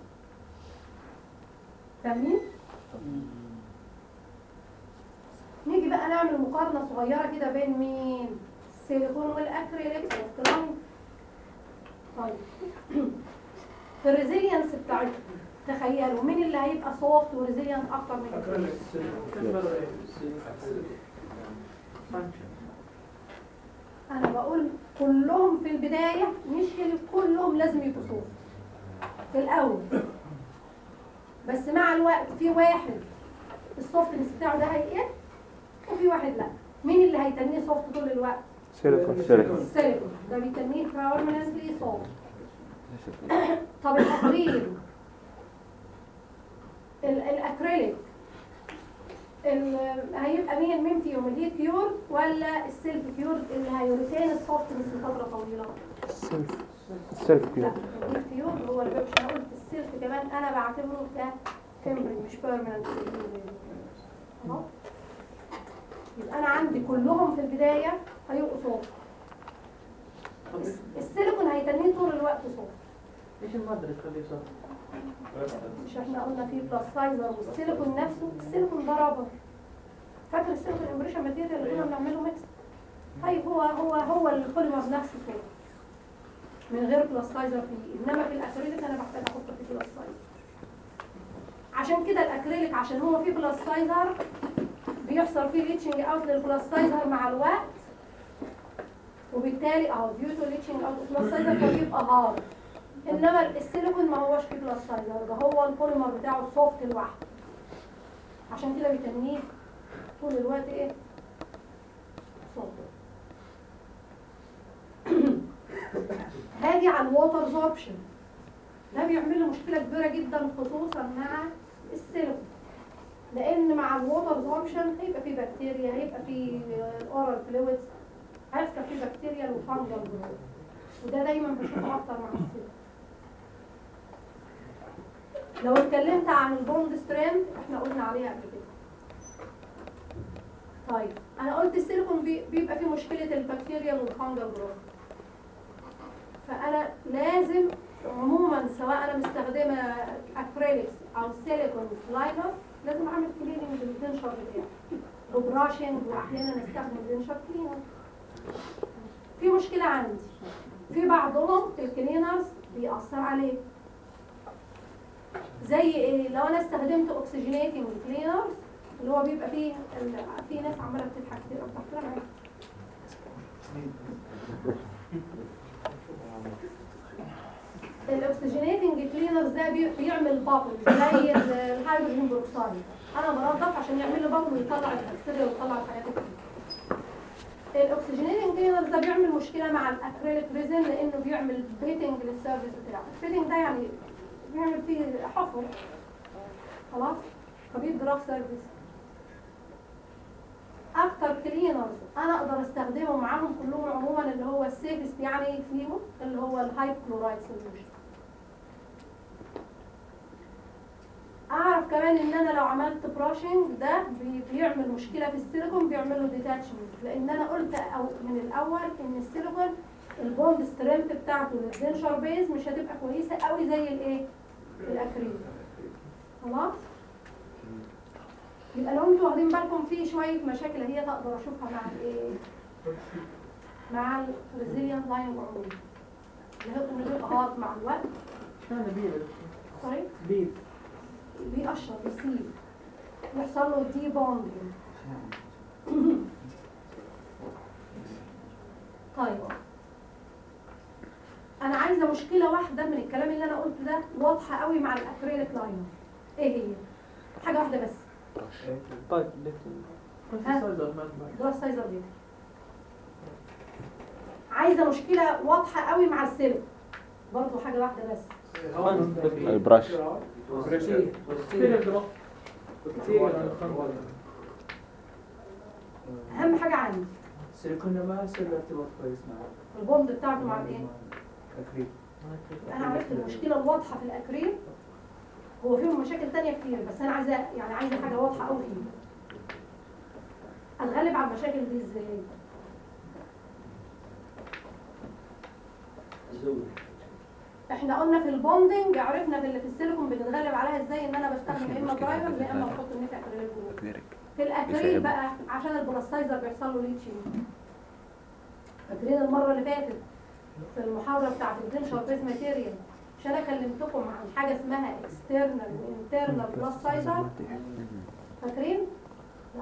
[SPEAKER 2] فاهمين؟ نيجي بقى نعمل مقارنة صغيرة كده بين مين؟ السيليكون والاكريليك والكلام طيب في الريزيلينس بتاعتهم تخيلوا مين اللي هيبقى سوفت وريزيلينت اكتر من التاني؟ انا بقول كلهم في البداية مش اللي كلهم لازم يبقوا سوفت في الاول بس مع الوقت في واحد السوفتنس بتاعه ده هيقل وفي واحد لا مين اللي هيتنيه سوفت طول الوقت
[SPEAKER 5] سيليكون
[SPEAKER 2] السيليكون ده بيتنيه permanently سوفت طب الاكريل ال- الاكريليك ال- هيبقى مين مين فيهم اللي كيور ولا السيلف كيور اللي هيريتين السوفتنس لفتره طويله
[SPEAKER 5] السيلف السيلف
[SPEAKER 2] لا
[SPEAKER 5] كيور
[SPEAKER 2] الكيور هو اللي مش انا قلت السيلف كمان انا بعتبره ده تمبري مش بيرمننت خلاص يبقى انا عندي كلهم في البدايه هيبقوا صوت
[SPEAKER 1] طب
[SPEAKER 2] السيليكون هيتنيه طول الوقت صوت
[SPEAKER 1] ايش المادة اللي تخليه صح؟
[SPEAKER 2] مش احنا قلنا في بلس سايزر والسيليكون نفسه السيليكون ده رابر فاكر السيليكون امبريشن ماتيريال اللي كنا بنعمله ميكس طيب هو هو هو البوليمر نفسه كده من غير بلس سايزر فيه انما في الاكريليك انا بحتاج احط فيه بلس سايزر عشان كده الاكريليك عشان هو فيه بلس سايزر بيحصل فيه ليتشنج اوت للبلس سايزر مع الوقت وبالتالي اهو ديو تو ليتشنج اوت بلس سايزر فبيبقى هارد انما السيليكون ما هوش فيه بلس سايزر ده هو البوليمر بتاعه سوفت لوحده عشان كده بيتنيه طول الوقت ايه سوفت هاجي على الووتر زوربشن ده بيعمل له مشكله كبيره جدا خصوصا مع السيليكون لان مع الووتر زوربشن هيبقى فيه بكتيريا هيبقى فيه اورال فلويدز هيحصل فيه بكتيريا وفانجل جروث وده دايما بشوفه اكتر مع السيليكون لو اتكلمت عن البوند سترينث احنا قلنا عليها قبل كده طيب انا قلت السيليكون بي- بيبقى فيه مشكله البكتيريا والفانجل جروث فانا لازم عموما سواء انا مستخدمه اكريليكس او سيليكون لاينر لازم اعمل كليننج للدنشر بتاعي وبراشنج واحيانا استخدم دنشر كلينر في مشكله عندي في بعضهم الكلينرز بيأثر عليه زي ايه لو انا استخدمت اوكسجينيتنج كلينرز اللي هو بيبقى فيه ال- في ناس عماله بتضحك كتير بتضحك معايا الاكسجينيتنج كلينرز ده بي- بيعمل بابل زي ال- الهيدروجين بروكسايد انا بنضف عشان يعمل لي بابل ويطلع البكتيريا ويطلع الحاجات الكتير الاكسجينيتنج كلينرز ده بيعمل مشكله مع الاكريليك ريزن لانه بيعمل بيتنج للسيرفيس بتاعه البيتنج ده يعني بيعمل فيه حفر خلاص فبيدي راف سيرفيس اكتر كلينرز انا اقدر استخدمه معاهم كلهم عموما اللي هو السيفست يعني فيهم اللي هو الهايب كلورايد سوليوشن اعرف كمان ان انا لو عملت براشنج ده بي- بيعمل مشكله في السيليكون بيعمل له ديتاتشمنت لان انا قلت أو من الاول ان السيليكون البوند سترينث بتاعته للدنشر بيز مش هتبقى كويسه قوي زي الايه الاكريل خلاص يبقى لو انتوا واخدين بالكم في شويه مشاكل هي اقدر اشوفها مع الايه مع الريزيلينت لاين عموما اللي هو انه بيبقى هارد مع الوقت
[SPEAKER 1] اشمعنى بيض
[SPEAKER 2] سوري
[SPEAKER 1] بيض
[SPEAKER 2] بيقشر بيسيب يحصل له دي بوندنج طيب انا عايزه مشكله واحده من الكلام اللي انا قلته ده واضحه قوي مع الاكريليك لاينر ايه هي حاجه واحده بس
[SPEAKER 5] طيب
[SPEAKER 1] بس
[SPEAKER 2] ها؟
[SPEAKER 1] السايزر ما ما-
[SPEAKER 2] دول سايزر دي عايزه مشكله واضحه قوي مع السلك برضه حاجه واحده بس
[SPEAKER 3] البراش
[SPEAKER 1] كتير جرا كتير عن الخنطر
[SPEAKER 2] اهم حاجه عندي
[SPEAKER 6] السيليكون ما يصير له ارتباط كويس معه
[SPEAKER 2] البوند بتاعته مع الايه
[SPEAKER 6] اكريل
[SPEAKER 2] انا عرفت المشكله الواضحه في الاكريل هو فيهم مشاكل تانية كتير بس انا عايزه يعني عايزه حاجه واضحه قوي فيه اتغلب على المشاكل دي ازاي احنا قلنا في البوندنج عرفنا في اللي في السيليكون بنتغلب عليها ازاي ان انا بستخدم يا اما درايفر يا اما بحط النفع اكريليك جوه في الاكريل بقى عشان البلاستايزر بيحصل له ليتشنج فاكرين المره اللي فاتت في المحاضره بتاعت الدنشر بيز ماتيريال مش انا كلمتكم عن حاجه اسمها اكسترنال وانترنال بلاستايزر فاكرين؟ لا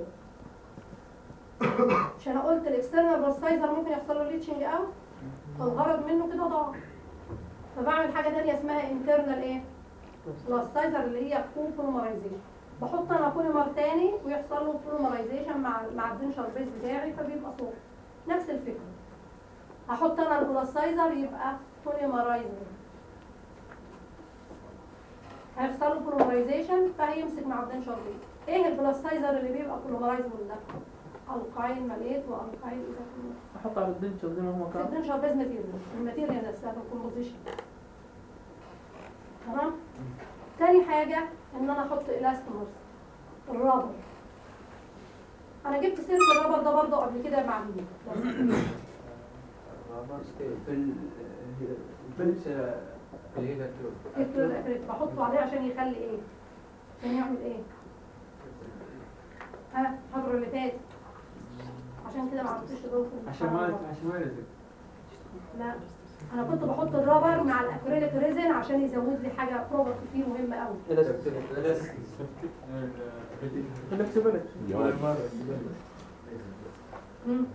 [SPEAKER 2] مش انا قلت الاكسترنال بلاستايزر ممكن يحصل له ليتشنج او فالغرض منه كده ضاع فبعمل حاجه تانية اسمها انترنال ايه؟ بلاستايزر اللي هي كو بوليمرايزيشن بحط انا بوليمر تاني ويحصل له بوليمرايزيشن مع مع الدنشر بيز بتاعي فبيبقى صوت نفس الفكره هحط انا البلاستايزر يبقى بوليمرايزر هيحصل له بوليمرايزيشن فهيمسك مع الدنشر بيز ايه البلاستايزر اللي بيبقى بوليمرايزبل ده؟ القاين مليت والقاين اذا كنا
[SPEAKER 1] احط على الدنشر زي ما هو
[SPEAKER 2] في
[SPEAKER 1] كان
[SPEAKER 2] الدنشر بيز ماتيريال الماتيريال نفسها في الكومبوزيشن تمام تاني حاجة ان انا احط الاستمرز الرابر انا جبت سيرة الرابر ده برضه قبل كده مع مين
[SPEAKER 6] في ال- البنت اللي هي
[SPEAKER 2] جبت له الأكريليك بحطه عليه عشان يخلي ايه عشان يعمل ايه ها الحضر اللي فات عشان كده ما عرفتش دول في
[SPEAKER 7] عشان
[SPEAKER 2] المحاضرة.
[SPEAKER 7] ما عشان ما يلزق
[SPEAKER 2] لا انا كنت بحط الرابر مع الاكريليك ريزن عشان يزود لي حاجه بروبرتي فيه مهمه قوي
[SPEAKER 1] فلكسبيليتي
[SPEAKER 2] مم.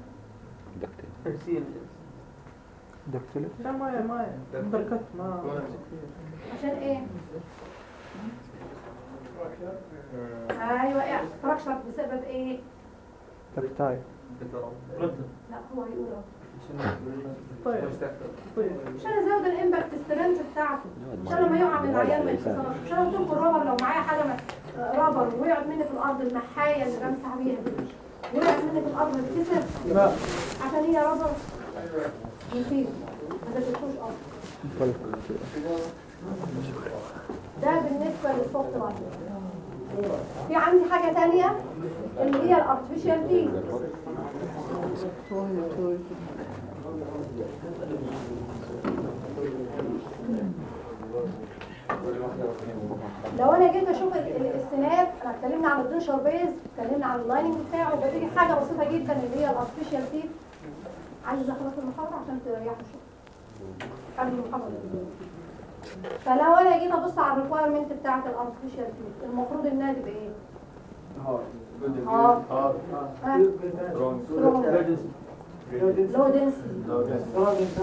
[SPEAKER 5] دكتلت
[SPEAKER 1] عشان ما ما دركت ما
[SPEAKER 2] عشان ايه ايوه ايه فراكشر بسبب ايه
[SPEAKER 5] تكتايل
[SPEAKER 2] لا هو هيقول أهو.
[SPEAKER 1] طيب طيب
[SPEAKER 2] عشان ازود الامباكت سترينث بتاعته عشان لما يقع من العيان ما يتكسرش عشان قلت لكم الرابر لو معايا حاجه م- رابر وقعت مني في الارض المحايه اللي بمسح بيها دي وقعت مني في الارض بتكسر
[SPEAKER 1] لا
[SPEAKER 2] عشان هي رابر نسيت ما تشوفوش اصلا ده بالنسبه للسوفت لاين في عندي حاجه تانية اللي هي الارتفيشال تي لو انا جيت اشوف ال- ال- السناب احنا اتكلمنا عن الدنشر بيز اتكلمنا عن اللايننج بتاعه وبتيجي حاجه بسيطه جدا اللي هي الارتفيشال تي عايزه اخلص المحاضره عشان تريحوا شويه قبل المحاضره فلو انا جيت ابص على الريكويرمنت بتاعت الارتفيشال تي المفروض انها تبقى ايه؟ هارد ها؟ سترونج لو دنسي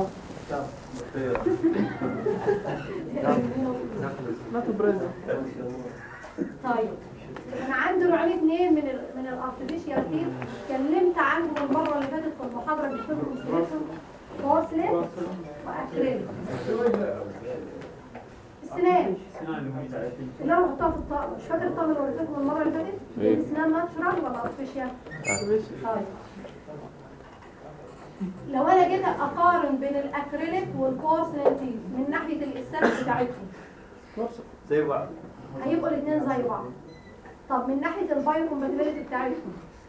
[SPEAKER 1] ما تبرزه
[SPEAKER 2] طيب انا عندي نوعين اثنين من ال من الارتفيشال تيب اتكلمت عنهم المره اللي فاتت في المحاضره بتكتبوا سيليكون بورسلين واكريليك السنان اللي انا بحطها في الطقم مش فاكر الطقم اللي وريتكم المره اللي فاتت
[SPEAKER 8] إيه.
[SPEAKER 2] السنان ناتشرال ولا ارتفيشال طيب لو انا جيت اقارن بين الاكريليك والبورسلين تيب من ناحيه الاستاتيك بتاعتهم
[SPEAKER 7] زي بعض
[SPEAKER 2] هيبقوا الاثنين زي بعض طب من ناحيه البايو كومباتيبيليتي بتاعتهم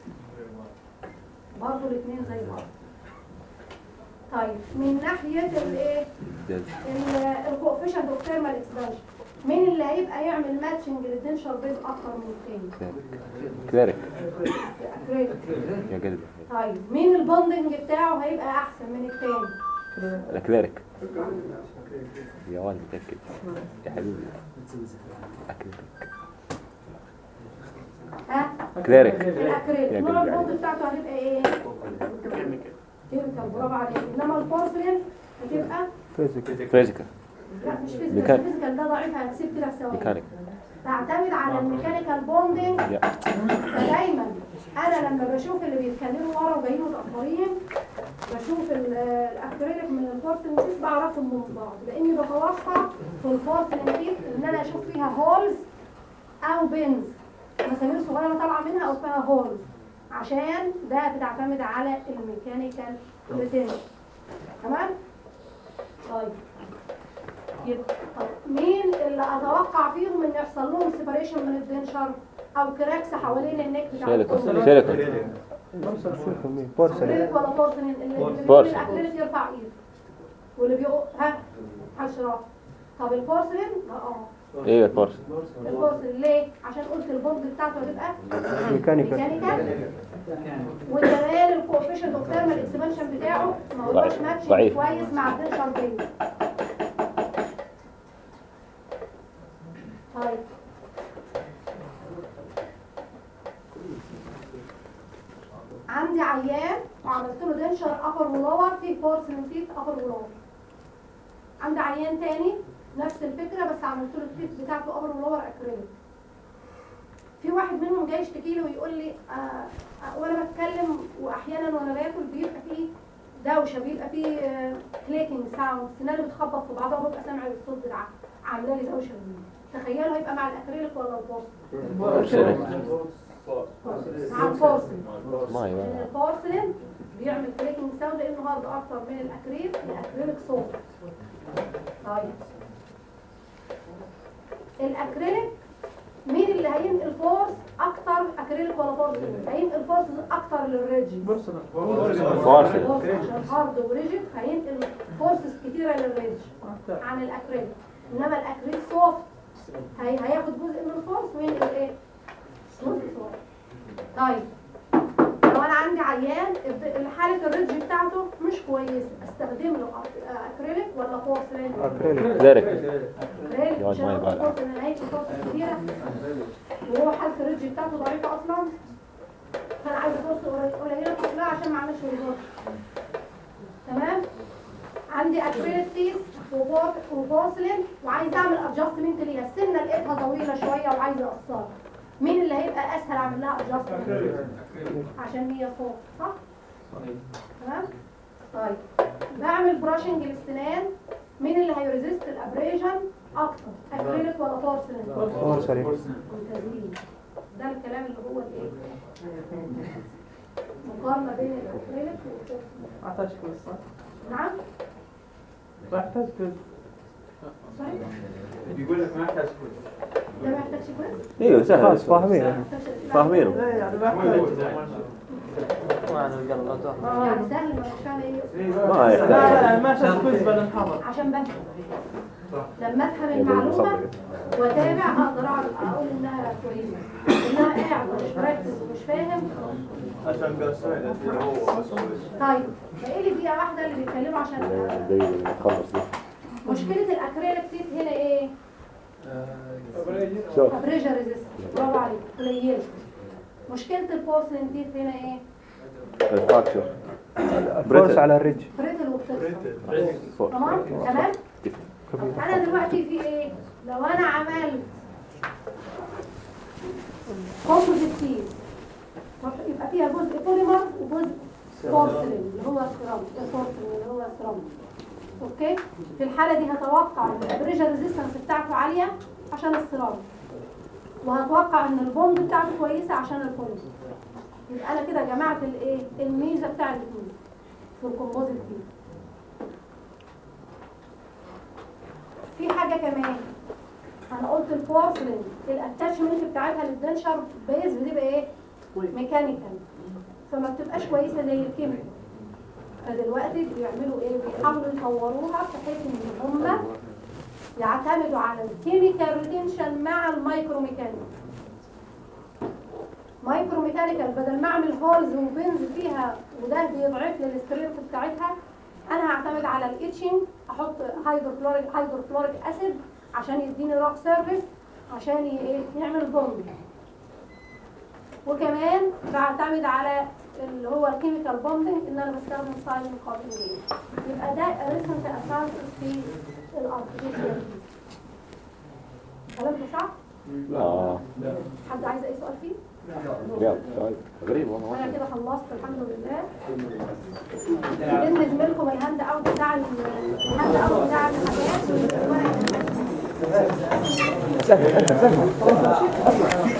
[SPEAKER 2] برضه الاثنين زي بعض طيب من ناحيه الايه الكوفيشنت اوف ثيرمال اكسبانشن مين اللي هيبقى يعمل ماتشنج للدنشر بيز اكتر من الثاني
[SPEAKER 8] كلارك
[SPEAKER 2] الأكريليك.
[SPEAKER 8] يا قلبي
[SPEAKER 2] طيب مين البوندنج بتاعه هيبقى احسن من الثاني
[SPEAKER 8] الكلارك يا ولد متأكد يا حبيبي أكلارك
[SPEAKER 2] ها
[SPEAKER 8] كلارك
[SPEAKER 2] الاكريليك
[SPEAKER 8] يا
[SPEAKER 2] نوع
[SPEAKER 8] قلبي
[SPEAKER 2] البوند
[SPEAKER 8] عليك.
[SPEAKER 2] بتاعته هتبقى ايه كيميكال برافو عليك انما البورسلين هتبقى
[SPEAKER 5] فيزيك
[SPEAKER 8] فيزيكال
[SPEAKER 2] لا مش فيزيكال
[SPEAKER 8] ميكانيك.
[SPEAKER 2] الفيزيكال ده ضعيف هتسيب كده في ثواني
[SPEAKER 8] ميكانيك
[SPEAKER 2] تعتمد على الميكانيكال بوندنج
[SPEAKER 8] يا
[SPEAKER 2] فدايما انا لما بشوف اللي بيتكلموا ورا وجايين متاخرين بشوف ال- الاكريليك من البورسلين تيب بعرفهم من بعض لاني بتوقع في البورسلين تيب ان انا اشوف فيها هولز او بنز مسامير صغيره طالعه منها او اسمها هولز عشان ده بتعتمد على الميكانيكال ريتنشن تمام طيب يبقى طب مين اللي اتوقع فيهم ان يحصل لهم سيبريشن من الدنشر او كراكس حوالين النك
[SPEAKER 8] سيليكون
[SPEAKER 2] بتاعتهم
[SPEAKER 8] سيليكون
[SPEAKER 5] شوفوا مين بورسلين
[SPEAKER 2] اكريليك ولا بورسلين اللي اللي بيقول
[SPEAKER 8] بورسلين.
[SPEAKER 2] الاكريليك يرفع ايده واللي بيقول ها هشرح طب البورسلين اه
[SPEAKER 8] ايه البورس
[SPEAKER 2] البورسلين ليه عشان قلت البورد بتاعته هتبقى
[SPEAKER 5] ميكانيكال
[SPEAKER 2] ميكانيكال وكمان الكوفيشنت اوف ثيرمال اكسبانشن بتاعه ما هوش
[SPEAKER 8] ضعيف.
[SPEAKER 2] ماتش
[SPEAKER 8] ضعيف.
[SPEAKER 2] كويس مع الدنشر بيز طيب عندي عيان وعملت له دنشر ابر ولور في بورسلين تيت ابر ولور عندي عيان تاني نفس الفكره بس عملت له التيت بتاعته ابر ولور اكريليك في واحد منهم جاي يشتكي لي ويقول لي آه آه وانا بتكلم واحيانا وانا باكل بيبقى فيه دوشه بيبقى فيه كليكنج ساوند سناني بتخبط في بعضها وببقى سامع الصوت بتاعها عامله لي دوشه تخيلوا هيبقى مع الاكريليك ولا البورسلين مع البورسلين
[SPEAKER 8] ماي
[SPEAKER 2] لان
[SPEAKER 8] بقى.
[SPEAKER 2] البورسلين بيعمل كليكنج ساوند لانه هارد اكتر من الاكريل الاكريليك صوت طيب الاكريليك مين اللي هينقل فورس اكتر اكريليك ولا بورسلين هينقل فورس اكتر للريجي
[SPEAKER 1] بورسلين
[SPEAKER 8] بورسلين
[SPEAKER 2] عشان هارد وريجيد هينقل فورسز كتيره للريج
[SPEAKER 1] أكتر.
[SPEAKER 2] عن الاكريل انما الاكريل سوفت هي هياخد جزء من الفورس وينقل ايه جزء سوفت طيب لو انا عندي عيان الد- حاله الريدج بتاعته مش كويسه استخدم له أك- اكريليك ولا بورسلين
[SPEAKER 5] اكريليك
[SPEAKER 8] كذلك
[SPEAKER 2] اكريليك
[SPEAKER 8] يقعد
[SPEAKER 2] عشان
[SPEAKER 8] معايا بقى.
[SPEAKER 2] الفورس ان هيك فورس كتيره وهو حاله الريدج بتاعته ضعيفه اصلا فانا عايزه فورس قليله كلها عشان ما اعملش ريزورت تمام عندي اكريليك بيس وبورسلين وعايز اعمل ادجستمنت ليها السنه لقيتها طويله شويه وعايزه اقصرها مين اللي هيبقى اسهل اعمل لها ادجستمنت عشان هي فوق صح تمام طيب بعمل براشنج للسنان مين اللي هيريزيست الابريجن اكتر اكريليك ولا بورسلين
[SPEAKER 5] بورسلين
[SPEAKER 2] ممتازين ده الكلام اللي هو الايه مقارنه بين الاكريليك والبورسلين
[SPEAKER 1] ما احتاج كويس صح؟
[SPEAKER 2] نعم
[SPEAKER 1] ما احتاج كويس
[SPEAKER 2] صحيح
[SPEAKER 7] بيقول لك ما يحتاج
[SPEAKER 2] ده ما يحتاجش كويس
[SPEAKER 8] ايوه
[SPEAKER 5] خلاص
[SPEAKER 8] سهل
[SPEAKER 5] فاهمين
[SPEAKER 2] ما يحتاجش أسئلة
[SPEAKER 8] فاهمينه
[SPEAKER 1] لا يعني ما احتاج
[SPEAKER 2] يعني سهل ما مش فاهم ايه
[SPEAKER 8] ما
[SPEAKER 1] لا
[SPEAKER 8] يحتاج
[SPEAKER 1] لا ما احتاج كويس بعد المحاضرة
[SPEAKER 2] عشان بفهم لما افهم
[SPEAKER 8] يا بني
[SPEAKER 2] المعلومه
[SPEAKER 8] صبري.
[SPEAKER 2] واتابع اقدر اقعد اقول انها كويسه انما قاعد مش مركز ومش فاهم
[SPEAKER 3] عشان قصينا اللي هو
[SPEAKER 2] طيب باقي لي دقيقه واحده اللي بيتكلموا عشان
[SPEAKER 8] دي خلص دي
[SPEAKER 2] مشكله الاكريليك تيت هنا ايه؟
[SPEAKER 8] شوف
[SPEAKER 2] ابريجر ريزيست برافو عليك قليله مشكله البورسلين تيت هنا ايه؟
[SPEAKER 8] الفراكشر
[SPEAKER 5] الفورس على الريدج
[SPEAKER 2] بريتل وبتكسر
[SPEAKER 8] فوق
[SPEAKER 2] تمام تمام
[SPEAKER 5] كبير
[SPEAKER 2] انا دلوقتي في ايه لو انا عملت كومبوزيت تيز يبقى فيها جزء بوليمر وجزء بورسلين اللي هو السيراميك البورسلين اللي هو السيراميك اوكي في الحاله دي هتوقع ان الابريجر ريزيستنس بتاعته عاليه عشان السيراميك وهتوقع ان البوند بتاعته كويسه عشان البوليمر يبقى انا كده جمعت الايه الميزه بتاع الاثنين في الكومبوزيت تيز في حاجة كمان انا قلت البورسلين الاتاتشمنت بتاعتها للدنشر بيز بتبقى ايه ميكانيكال فما بتبقاش كويسه زي الكيميكال فدلوقتي بيعملوا ايه بيحاولوا يطوروها بحيث ان هم يعتمدوا على الكيميكال ريتنشن مع المايكرو ميكانيكال مايكرو ميكانيكال بدل ما اعمل هولز وبنز فيها وده بيضعف لي السترينث بتاعتها انا هعتمد على الاتشنج احط هيدروفلوريك هيدروفلوريك اسيد عشان يديني روك سيرفيس عشان ي- ايه يعمل بوند وكمان بعتمد على اللي هو الكيميكال بوندنج ان انا بستخدم سايلين كوتنجين يبقى ده ريسنت ادفانسز في الارتفيشال كلام ده صح؟
[SPEAKER 8] اه
[SPEAKER 2] حد عايز اي سؤال فيه؟
[SPEAKER 8] يلا طيب غريب والله
[SPEAKER 2] انا كده خلصت الحمد لله باذن زميلكم الهاند اوت بتاع ال- الهاند اوت بتاع الحاجات والورق.